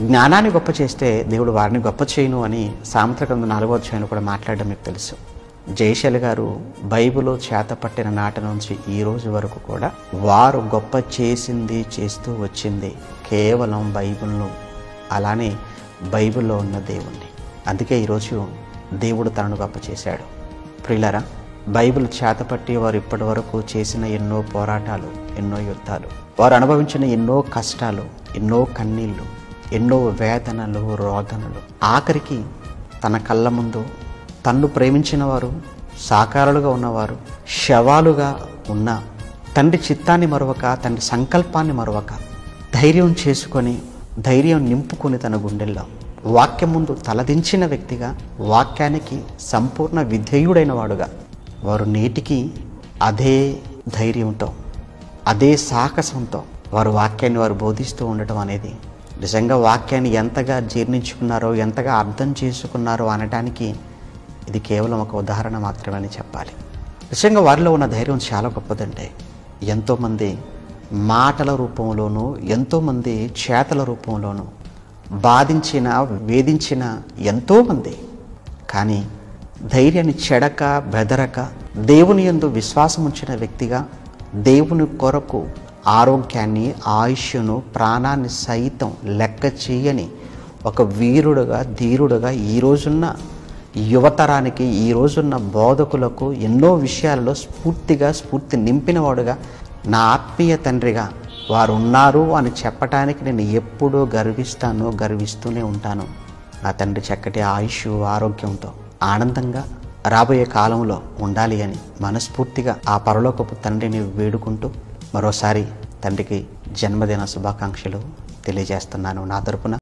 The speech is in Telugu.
జ్ఞానాన్ని గొప్ప చేస్తే దేవుడు వారిని గొప్ప చేయను అని సామెత గ్రంథం నాలుగో అధ్యాయంలో కూడా మాట్లాడడం మీకు తెలుసు జయశైలి గారు బైబిల్ చేత పట్టిన నాటి నుంచి ఈ రోజు వరకు కూడా వారు గొప్ప చేసింది చేస్తూ వచ్చింది కేవలం బైబిల్ను అలానే బైబిల్లో ఉన్న దేవుణ్ణి అందుకే ఈరోజు దేవుడు తనను గొప్ప చేశాడు ప్రియులరా బైబిల్ చేతపట్టి వారు ఇప్పటి వరకు చేసిన ఎన్నో పోరాటాలు ఎన్నో యుద్ధాలు వారు అనుభవించిన ఎన్నో కష్టాలు ఎన్నో కన్నీళ్ళు ఎన్నో వేదనలు రోదనలు ఆఖరికి తన కళ్ళ ముందు తన్ను ప్రేమించిన వారు సాకారులుగా ఉన్నవారు శవాలుగా ఉన్న తండ్రి చిత్తాన్ని మరొక తండ్రి సంకల్పాన్ని మరొక ధైర్యం చేసుకొని ధైర్యం నింపుకొని తన గుండెల్లో వాక్యం ముందు తలదించిన వ్యక్తిగా వాక్యానికి సంపూర్ణ విధేయుడైన వాడుగా వారు నేటికి అదే ధైర్యంతో అదే సాహసంతో వారు వాక్యాన్ని వారు బోధిస్తూ ఉండటం అనేది నిజంగా వాక్యాన్ని ఎంతగా జీర్ణించుకున్నారో ఎంతగా అర్థం చేసుకున్నారో అనటానికి ఇది కేవలం ఒక ఉదాహరణ మాత్రమే అని చెప్పాలి నిజంగా వారిలో ఉన్న ధైర్యం చాలా గొప్పదండి ఎంతోమంది మాటల రూపంలోనూ ఎంతోమంది చేతల రూపంలోనూ బాధించిన వేధించిన ఎంతోమంది కానీ ధైర్యాన్ని చెడక బెదరక దేవుని యందు విశ్వాసం ఉంచిన వ్యక్తిగా దేవుని కొరకు ఆరోగ్యాన్ని ఆయుష్ను ప్రాణాన్ని సైతం లెక్క చేయని ఒక వీరుడుగా ధీరుడుగా ఈ రోజున్న యువతరానికి ఈ రోజున్న బోధకులకు ఎన్నో విషయాలలో స్ఫూర్తిగా స్ఫూర్తి నింపినవాడుగా నా ఆత్మీయ తండ్రిగా వారు ఉన్నారు అని చెప్పటానికి నేను ఎప్పుడూ గర్విస్తాను గర్విస్తూనే ఉంటాను నా తండ్రి చక్కటి ఆయుష్ ఆరోగ్యంతో ఆనందంగా రాబోయే కాలంలో ఉండాలి అని మనస్ఫూర్తిగా ఆ పరలోకపు తండ్రిని వేడుకుంటూ మరోసారి తండ్రికి జన్మదిన శుభాకాంక్షలు తెలియజేస్తున్నాను నా తరపున